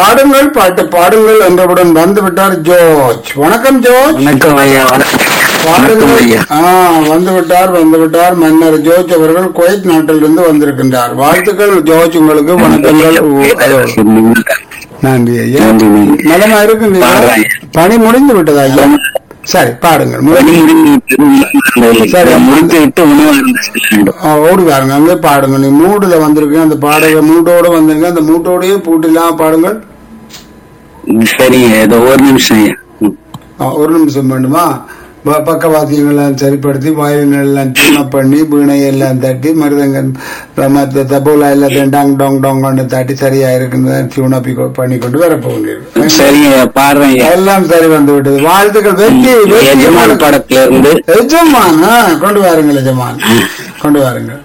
பாடுங்கள் பாட்டு பாடுங்கள் என்றவுடன் வந்து விட்டார் ஜோர்ஜ் வணக்கம் ஜோர்ஜ் வணக்கம் ஐயா வணக்கம் பாடுங்கள் ஐயா ஆ, வந்து விட்டார் வந்து விட்டார் மன்னர் ஜோர்ஜ் அவர்கள் குவைத் நாட்டிலிருந்து வந்திருக்கின்றார் வாழ்த்துக்கள் ஜோர்ஜ் உங்களுக்கு வணக்கங்கள் ஓ, அதோ. நன்றி ஐயா நன்றி, நன்றி. நலமா இருக்குங்களா பாடுறேன். பணி முடிந்து விட்டதா ஐயா சரி பாடுங்கள் பணி முதல் முடிந்து சரி. முடித்து விட்டு உணவு அருந்த செல்ல வேண்டும் ஆ, ஓடுகாருங்க அங்கே பாடுங்க நீ மூடுல வந்திருக்கீங்க அந்த பாடக மூட்டோட வந்திருங்க அந்த மூட்டோடயே பூட்டிலாம் பாடுங்கள் சரிங்க ஏதோ ஒரு நிமிஷம் ஐயா ம். ஆ, ஒரு நிமிஷம் வேண்டுமா ப- பக்கவாத்தியங்கள் எல்லாம் சரிப்படுத்தி வயலின் எல்லாம் டியூன் பண்ணி வீணை எல்லாம் தட்டி மருதங்க மற்ற தபோலா எல்லாத்தையும் டாங் டாங் டாங் தட்டி சரியா இருக்குன்னு டியூன் அப்பி பண்ணி கொண்டு வர போகிறீர்கள் சரிங்க ஐயா பாடுறேன் ஐயா எல்லாம் சரி வந்து விட்டது வாழ்த்துக்கள் வெற்றி எஜமான் வெற்றி படத்துல இருந்து எஜமான் ஆ, கொண்டு வாருங்கள் எஜமான் கொண்டு வாருங்கள்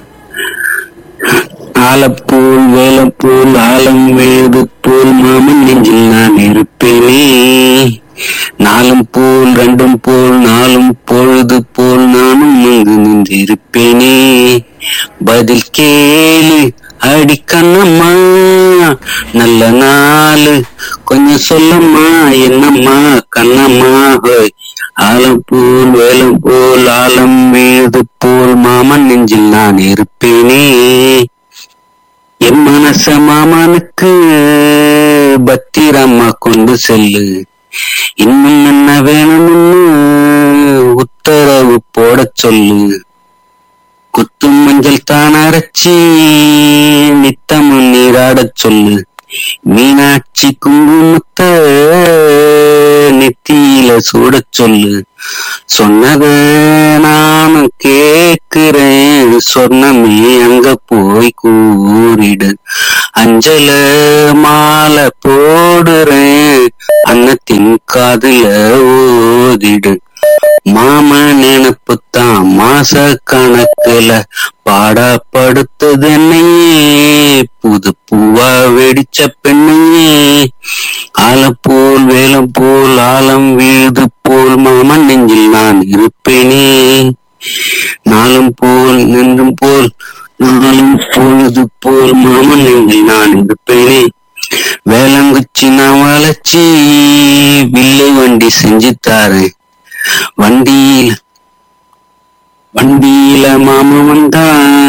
ஆலப்பூல் வேலப்பூல் ஆலம் வேது போல் மாமன் நெஞ்சில் நான் இருப்பேனே நாலும் போல் ரெண்டும் போல் நாலும் பொழுது போல் நானும் அங்கு நின்றிருப்பேனே பதில் கேளு அடி கண்ணம்மா நல்ல நாளு கொஞ்சம் சொல்லம்மா என்னம்மா கண்ணம்மா ஹோய் ஆலம் போல் வேலம் போல் ஆலம் வீடு போல் மாமன் நெஞ்சில் நான் இருப்பேனே என் மனச மாமனுக்கு பத்திரம்மா கொண்டு செல்லு இன்னும் என்ன வேணும்னு உத்தரவு போடச் சொல்லு குத்தும் மஞ்சள் தான் அரைச்சி நித்தமும் நீராடச் சொல்லு மீனாட்சி குங்குமத்த நெத்தியில சூடச் சொல்லு சொன்னத நானும் கேக்குறேன் சொன்னமே அங்க போய் கூறிடு அஞ்சல மாலை போடுறேன் அன்னத்தின் காதுல ஓதிடு மாம நினப்புத்தான் மாச கணக்குல பாடப்படுத்தது என்னையே புது பூவா வெடிச்ச பெண்ணையே ஆலம் போல் வேலம் போல் ஆலம் வீடு போல் மாமன் நெஞ்சில் நான் இருப்பேனே நாளும் போல் நின்றும் போல் நாளும் பொழுது போல் மாமன் நெஞ்சில் நான் இருப்பேனே வேளங்குச்சி நான் வளைச்சி வில்லை வண்டி செஞ்சு தாரேன் வண்டியில வண்டியில மாமா வந்தா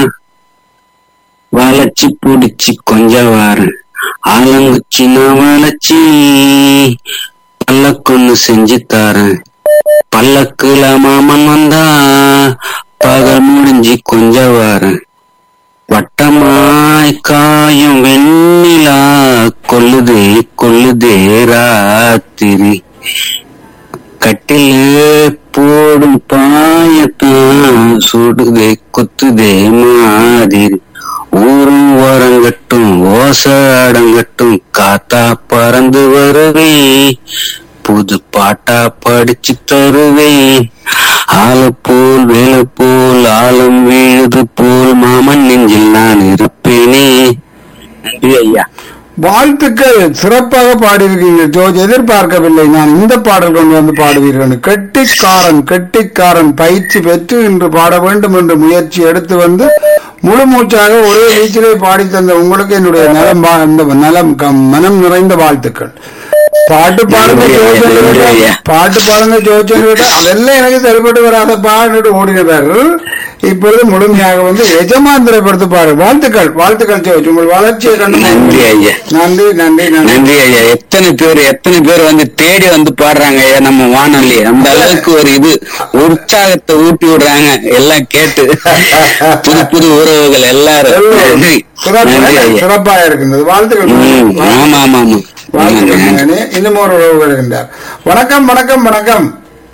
வளைச்சி புடிச்சு கொஞ்சம் வாரேன் ஆலங்குச்சி நான் வளைச்சி பல்லக்கொன்னு செஞ்சு தாரேன் பல்லக்குல மாமன் வந்தா பகல் முடிஞ்சு கொஞ்சம் வாரேன் வட்டமாய் காயும் வெண்ணிலா கொல்லுதே கொல்லுதே ராத்திரி கட்டில போடும் பாயத்தான் சுடுதே குத்துதே மாதிரி ஊரும் ஓரங்கட்டும் ஓச அடங்கட்டும் காத்தா பறந்து வருவே புது பாட்டா படிச்சு தருவேன் ஆளை போல் வேலை போல் ஆழம் வீழுது போல் மாமன் நெஞ்சில் நான் இருப்பேனே நன்றி ஐயா வாழ்த்துக்கள் சிறப்பாக பாடியிருக்கீங்க ஜோர்ஜ் எதிர்பார்க்கவில்லை நான் இந்த பாடல் கொண்டு வந்து பாடுவீர்கள் கெட்டிக்காரன் கெட்டிக்காரன் பயிற்சி பெற்று இன்று பாட வேண்டும் என்று முயற்சி எடுத்து வந்து முழு மூச்சாக ஒரே வீச்சிலே பாடி தந்த உங்களுக்கு என்னுடைய நலம் வா- இந்த நலம் கம்- மனம் நிறைந்த வாழ்த்துக்கள் பாட்டு பாடுங்க நன்றி, ஜோர்ஜ் நன்றி ஐயா. பாட்டு பாடுங்க ஜோர்ஜ் அதெல்லாம் எனக்கு சரிப்பட்டு வராத பாடிட்டு ஓடினவர் இப்பொழுது முழுமையாக வந்து எஜமான் திரைப்படத்து பாடு வாழ்த்துக்கள் வாழ்த்துக்கள் ஜோர்ஜ் உங்கள் வளர்ச்சியை கண்டு நன்றி ஐயா நன்றி நன்றி நன்றி நன்றி ஐயா எத்தனை பேர் எத்தனை பேர் வந்து தேடி வந்து பாடுறாங்க ஐயா நம்ம வானொலி அந்த அளவுக்கு ஒரு இது உற்சாகத்தை ஊட்டி விடுறாங்க எல்லாம் கேட்டு புது புது உறவுகள் எல்லாரும் நன்றி நன்றி சிறப்பாக ஐயா சிறப்பாக இருக்கின்றது வாழ்த்துக்கள் ம், ஆமா ஆமா ஆமா வாழ்த்துக்கள் நன்றி. மகனே. இன்னும் ஒரு உறவு வருகின்றார் வணக்கம் வணக்கம் வணக்கம்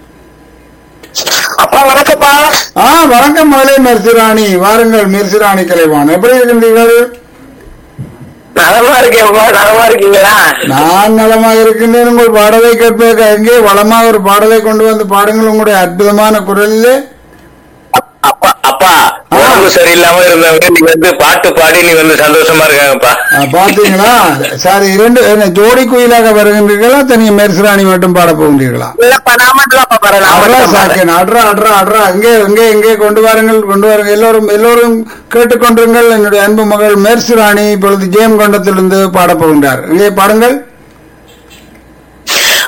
அப்பா வணக்கம்ப்பா ஆ வணக்கம் மகளே மெர்சிராணி வாருங்கள் மெர்சிராணி கலைவான் எப்படி இருக்கின்றீர்கள் நலமா இருக்கேன்ப்பா நலமா இருக்கீங்களா நான் நலமாக இருக்கின்றேன் உங்கள் பாடலை கேட்பதற்கு அங்கே வளமாக ஒரு பாடலை கொண்டு வந்து பாடுங்கள் உங்களுடைய அற்புதமான குரலிலே அப்பா அப்பா உடம்பு சரியில்லாம இருந்தவங்க நீ வந்து பாட்டு பாடி நீ வந்து சந்தோஷமா இருக்காங்கப்பா ஆ, பாத்தீங்களா சரி இரண்டு என்ன ஜோடி குயிலாக வருகின்றீர்களா தனிய மெர்சிராணி மட்டும் பாட போகின்றீர்களா இல்லப்பா நான் மட்டும் அப்பா பாரு அட்ரா சாக்கேன் அட்ரா அட்ரா அட்ரா அங்கே அங்கே எங்கே கொண்டு வாருங்கள் கொண்டு வாருங்கள் எல்லோரும் எல்லோரும் கேட்டுக்கொண்டிருங்கள் என்னுடைய அன்பு மகள் மேர்சிராணி இப்பொழுது ஜெயம் கொண்டத்திலிருந்து பாடப் போகின்றார் இங்கே பாடுங்கள்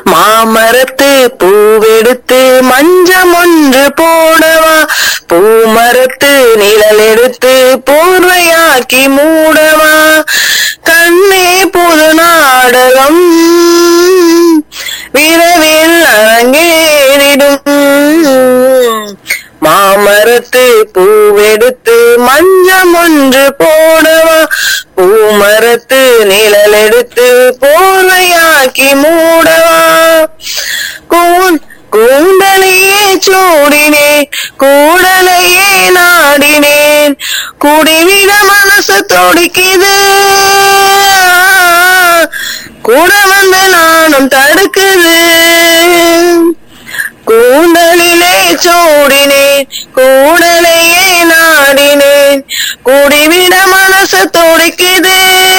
மாமரத்து பூவெடுத்து மஞ்சம் ஒன்று போடவா பூமரத்து நிழல் எடுத்து போர்வையாக்கி மூடவா கண்ணே புது நாடகம் விரைவில் அரங்கேறிடும் மாமரத்து பூவெடுத்து மஞ்சம் ஒன்று போடவா பூமரத்து நிழல் எடுத்து போர்வையாக்கி மூடவா கூன் கூந்தலையே சூடினேன் கூடலையே நாடினேன் குடிவிட மனசு துடிக்குது கூட வந்து நானும் தடுக்குது கூந்தலிலே சூடினேன் கூடலையே நாடினேன் குடிவிட மனசு துடிக்குது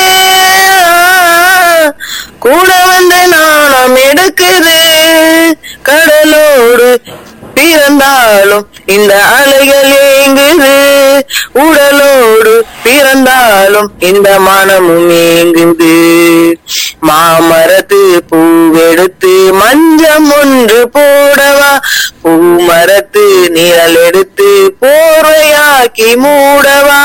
கூட வந்து நாணம் எடுக்குது கடலோடு பிறந்தாலும் இந்த அலைகள் ஏங்குது உடலோடு பிறந்தாலும் இந்த மனமும் ஏங்குது மாமரத்து பூவெடுத்து மஞ்சம் ஒன்று போடவா பூமரத்து நிழல் எடுத்து போர்வையாக்கி மூடவா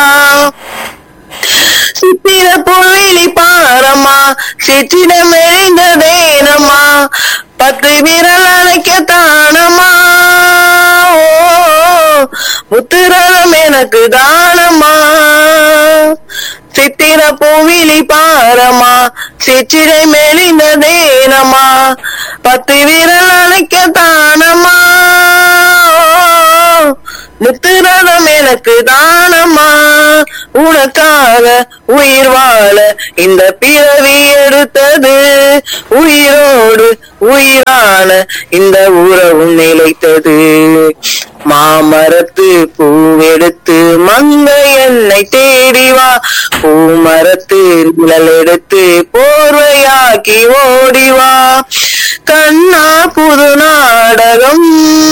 சித்திர புல்வெளி பாரம்மா சிற்றிடம் எரிந்ததேனம்மா பத்து விரல் அணைக்க தானம்மா ஓ, முத்துரதம் எனக்கு தானம்மா சித்திர பூவிழி பாரம்மா சிற்றிடை மெலிந்ததேனம்மா பத்து விரல் அணைக்க தானம்மா ஓ, முத்துரதம் எனக்கு தானம்மா உனக்காக உயிர் வாழ இந்த பிறவி எடுத்தது உயிரோடு உயிரான இந்த உறவும் நிலைத்தது மாமரத்து பூவெடுத்து மங்கை என்னை தேடி வா பூமரத்து நிழல் எடுத்து போர்வையாக்கி ஓடி வா கண்ணா புது நாடகம்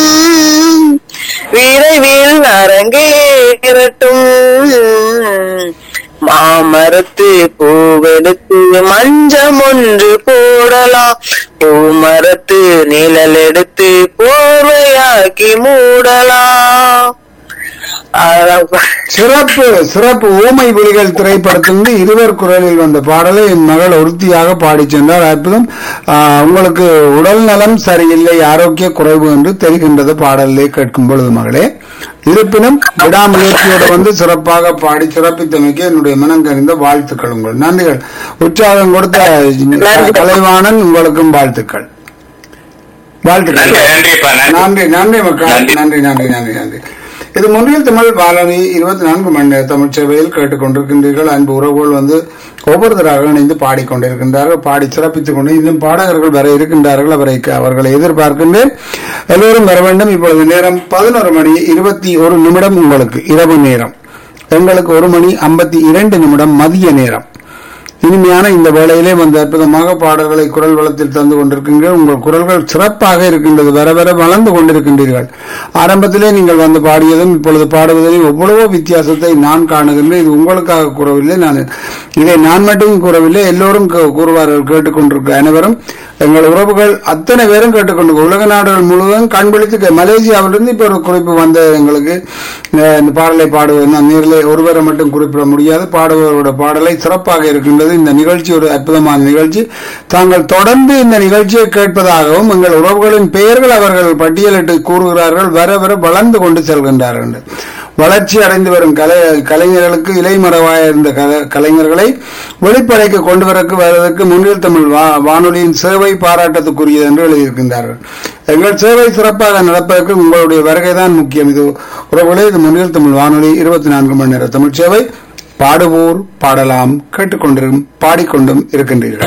விரைவில் அரங்கேறட்டும் மாமரத்து பூவெடுத்து மஞ்சம் ஒன்று போடலாம் பூமரத்து நிழல் எடுத்து போர்வையாக்கி மூடலாம் அதான் சிறப்பு சிறப்பு ஊமை புலிகள் திரைப்படத்திலிருந்து இருவர் குரலில் வந்த பாடலை என் மகள் உறுதியாக பாடிச் சென்றார் அற்புதம் ஆஹ், உங்களுக்கு உடல் நலம் சரியில்லை ஆரோக்கிய குறைவு என்று தெரிகின்றது பாடலை கேட்கும் பொழுது மகளே இருப்பினும் விடாமுயற்சியோடு வந்து சிறப்பாக பாடி சிறப்பித்தமைக்கு என்னுடைய மனம் கனிந்த வாழ்த்துக்கள் உங்கள் நன்றிகள் உற்சாகம் கொடுத்த கலைவாணன் உங்களுக்கும் வாழ்த்துக்கள் வாழ்த்துக்கள் நன்றி நன்றிப்பா நன்றி நன்றி நன்றி மக்கள் நன்றி. நன்றி நன்றி நன்றி நன்றி இது முன்னில் தமிழ் வானொலி இருபத்தி நான்கு மணி நேர தமிழ் சேவையில் கேட்டுக்கொண்டிருக்கின்றீர்கள் அன்பு உறவுகள் வந்து ஒவ்வொருத்தராக இணைந்து பாடிக்கொண்டிருக்கின்றார்கள் பாடி சிறப்பித்துக் கொண்டு இன்னும் பாடகர்கள் வர இருக்கின்றார்கள் அவரை அவர்களை எதிர்பார்க்கின்றேன் எல்லோரும் வர வேண்டும் இப்பொழுது நேரம் பதினோரு மணி இருபத்தி ஒரு நிமிடம் உங்களுக்கு இரவு நேரம் எங்களுக்கு ஒரு மணி ஐம்பத்தி இரண்டு நிமிடம் மதிய நேரம் இனிமையான இந்த வேளையிலே வந்து அற்புதமாக பாடல்களை குரல் வளத்தில் தந்து கொண்டிருக்கின்றீர்கள் உங்கள் குரல்கள் சிறப்பாக இருக்கின்றது வர வர வளர்ந்து கொண்டிருக்கின்றீர்கள் ஆரம்பத்திலே நீங்கள் வந்து பாடியதும் இப்பொழுது பாடுவதிலும் எவ்வளவோ வித்தியாசத்தை நான் காணுகின்றேன் இது உங்களுக்காக கூறவில்லை நான் இதை நான் மட்டும் கூறவில்லை எல்லோரும் கூ- கூறுவார்கள் கேட்டுக்கொண்டிருக்க அனைவரும் எங்கள் உறவுகள் அத்தனை பேரும் கேட்டுக்கொண்டு உலக நாடுகள் முழுவதும் கண்பிடித்து கே- மலேசியாவிலிருந்து இப்ப ஒரு குறிப்பு வந்த எங்களுக்கு அஹ், இந்த பாடலை பாடுவது நான் நேரில் ஒருவரை மட்டும் குறிப்பிட முடியாது பாடுபவரோட பாடலை சிறப்பாக இருக்கின்றது இந்த நிகழ்ச்சி ஒரு அற்புதமான நிகழ்ச்சி தாங்கள் தொடர்ந்து இந்த நிகழ்ச்சியை கேட்பதாகவும் எங்கள் உறவுகளின் பெயர்கள் அவர்கள் பட்டியலிட்டு கூறுகிறார்கள் வர வர வளர்ந்து கொண்டு செல்கின்றார்கள் வளர்ச்சி அடைந்து வரும் கலை கலைஞர்களுக்கு இலைமறைவாக இருந்த கல- கலைஞர்களை வெளிப்படைக்கு கொண்டு வரக்கு வருவதற்கு முன்னில் தமிழ் வா- வானொலியின் சேவை பாராட்டத்துக்குரியது என்று எழுதியிருக்கின்றார்கள் எங்கள் சேவை சிறப்பாக நடப்பதற்கு உங்களுடைய வருகைதான் முக்கியம் இது உறவுகளே இது முன்னில் தமிழ் வானொலி இருபத்தி நான்கு மணி நேர தமிழ் சேவை பாடுவோர் பாடலாம் கேட்டுக்கொண்டிரும் பாடிக்கொண்டும் இருக்கின்றீர்கள்